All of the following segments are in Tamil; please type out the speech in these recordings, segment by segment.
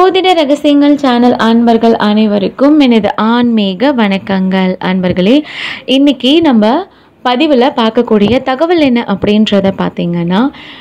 ஜோதிட ரகசியங்கள் சேனல் அன்பர்கள் அனைவருக்கும் எனது ஆன்மீக வணக்கங்கள் அன்பர்களே இன்னைக்கு நம்ம பதிவில் பார்க்கக்கூடிய தகவல் என்ன அப்படின்றத பார்த்தீங்கன்னா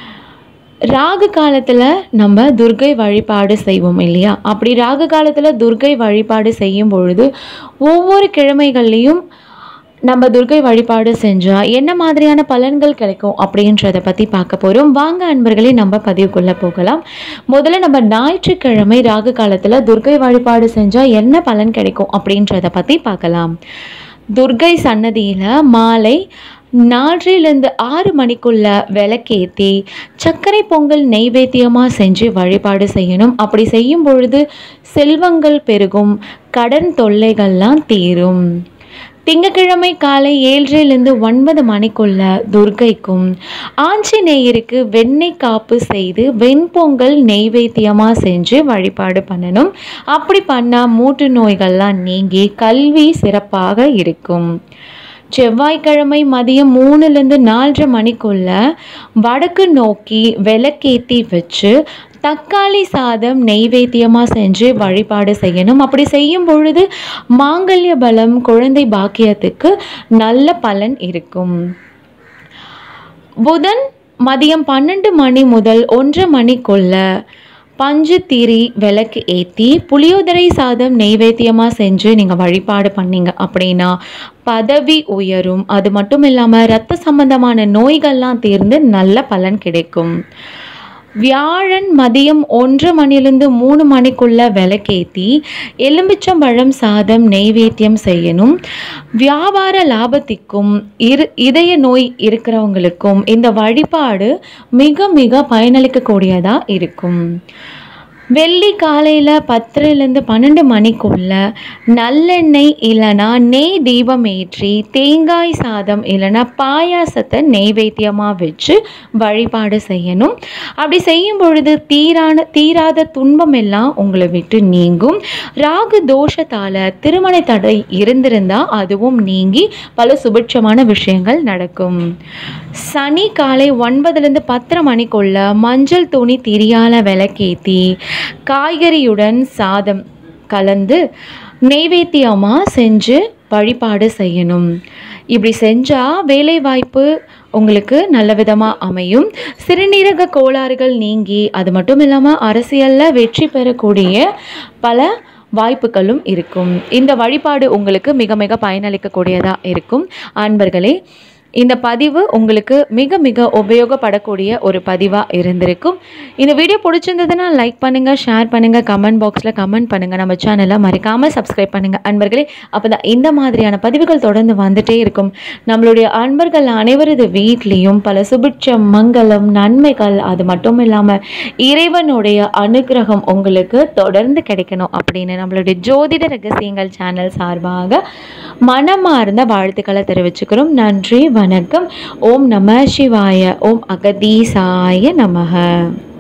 ராகு காலத்தில் நம்ம துர்கை வழிபாடு செய்வோம் இல்லையா அப்படி ராகு காலத்தில் துர்கை வழிபாடு செய்யும் பொழுது ஒவ்வொரு கிழமைகள்லையும் நம்ம துர்கை வழிபாடு செஞ்சால் என்ன மாதிரியான பலன்கள் கிடைக்கும் அப்படின்றத பற்றி பார்க்க போகிறோம் வாங்க அன்பர்களே நம்ம பதிவுக்குள்ளே போகலாம் முதல்ல நம்ம ஞாயிற்றுக்கிழமை ராகு காலத்தில் துர்கை வழிபாடு செஞ்சால் என்ன பலன் கிடைக்கும் அப்படின்றத பற்றி பார்க்கலாம் துர்கை சன்னதியில் மாலை நான்கிலிருந்து ஆறு மணிக்குள்ள விளக்கேற்றி சர்க்கரை பொங்கல் நெய்வேத்தியமாக செஞ்சு வழிபாடு செய்யணும் அப்படி செய்யும் பொழுது செல்வங்கள் பெருகும் கடன் தொல்லைகள்லாம் தீரும் திங்கக்கிழமை காலை ஏழரைலேருந்து ஒன்பது மணிக்குள்ள துர்கைக்கும் ஆஞ்சநேயருக்கு வெண்ணெய் காப்பு செய்து வெண்பொங்கல் நெய்வேத்தியமாக செஞ்சு வழிபாடு பண்ணணும் அப்படி பண்ணால் மூட்டு நோய்கள்லாம் நீங்கி கல்வி சிறப்பாக இருக்கும் செவ்வாய்க்கிழமை மதியம் மூணுலேருந்து நாலரை மணிக்குள்ள வடக்கு நோக்கி விளக்கேற்றி வச்சு தக்காளி சாதம் நெய்வேத்தியமாக செஞ்சு வழிபாடு செய்யணும் அப்படி செய்யும் பொழுது மாங்கல்ய பலம் குழந்தை பாக்கியத்துக்கு நல்ல பலன் இருக்கும் புதன் மதியம் பன்னெண்டு மணி முதல் ஒன்றரை மணிக்குள்ள பஞ்சு திரி விளக்கு ஏற்றி புளியோதரை சாதம் நெய்வேத்தியமாக செஞ்சு நீங்கள் வழிபாடு பண்ணீங்க அப்படின்னா பதவி உயரும் அது மட்டும் இல்லாமல் ரத்த சம்பந்தமான நோய்கள்லாம் தீர்ந்து நல்ல பலன் கிடைக்கும் வியாழன் மதியம் ஒன்று மணிலேருந்து மூணு மணிக்குள்ள விளக்கேற்றி எலும்பிச்சம்பழம் சாதம் நெய்வேத்தியம் செய்யணும் வியாபார லாபத்திற்கும் இரு இதய நோய் இருக்கிறவங்களுக்கும் இந்த வழிபாடு மிக மிக பயனளிக்கக்கூடியதாக இருக்கும் வெள்ளி காலையில் பத்துலேருந்து பன்னெண்டு மணிக்குள்ள நல்லெண்ணெய் இல்லைனா நெய் தீபம் ஏற்றி தேங்காய் சாதம் இல்லைனா பாயாசத்தை நெய்வேத்தியமாக வச்சு வழிபாடு செய்யணும் அப்படி செய்யும் பொழுது தீரான தீராத துன்பம் எல்லாம் உங்களை விட்டு நீங்கும் ராகு தோஷத்தால் திருமண தடை இருந்திருந்தால் அதுவும் நீங்கி பல சுபிட்சமான விஷயங்கள் நடக்கும் சனி காலை ஒன்பதுலேருந்து பத்தரை மணிக்குள்ள மஞ்சள் துணி திரியால விளக்கேற்றி காய்கறியுடன் சாதம் கலந்து நெய்வேத்தியமாக செஞ்சு வழிபாடு செய்யணும் இப்படி செஞ்சால் வேலைவாய்ப்பு உங்களுக்கு நல்ல விதமாக அமையும் சிறுநீரக கோளாறுகள் நீங்கி அது மட்டும் இல்லாமல் அரசியலில் வெற்றி பெறக்கூடிய பல வாய்ப்புகளும் இருக்கும் இந்த வழிபாடு உங்களுக்கு மிக மிக பயனளிக்கக்கூடியதாக இருக்கும் அன்பர்களே இந்த பதிவு உங்களுக்கு மிக மிக உபயோகப்படக்கூடிய ஒரு பதிவாக இருந்திருக்கும் இந்த வீடியோ பிடிச்சிருந்ததுன்னா லைக் பண்ணுங்கள் ஷேர் பண்ணுங்கள் கமெண்ட் பாக்ஸில் கமெண்ட் பண்ணுங்கள் நம்ம சேனலை மறக்காமல் சப்ஸ்கிரைப் பண்ணுங்கள் அன்பர்களே அப்போ தான் இந்த மாதிரியான பதிவுகள் தொடர்ந்து வந்துட்டே இருக்கும் நம்மளுடைய அன்பர்கள் அனைவரது வீட்லேயும் பல சுபிட்சம் மங்களம் நன்மைகள் அது மட்டும் இல்லாமல் இறைவனுடைய அனுகிரகம் உங்களுக்கு தொடர்ந்து கிடைக்கணும் அப்படின்னு நம்மளுடைய ஜோதிட ரகசியங்கள் சேனல் சார்பாக மனமார்ந்த வாழ்த்துக்களை தெரிவிச்சுக்கிறோம் நன்றி வணக்கம் ஓம் நம சிவாய ஓம் அகதீசாய நமக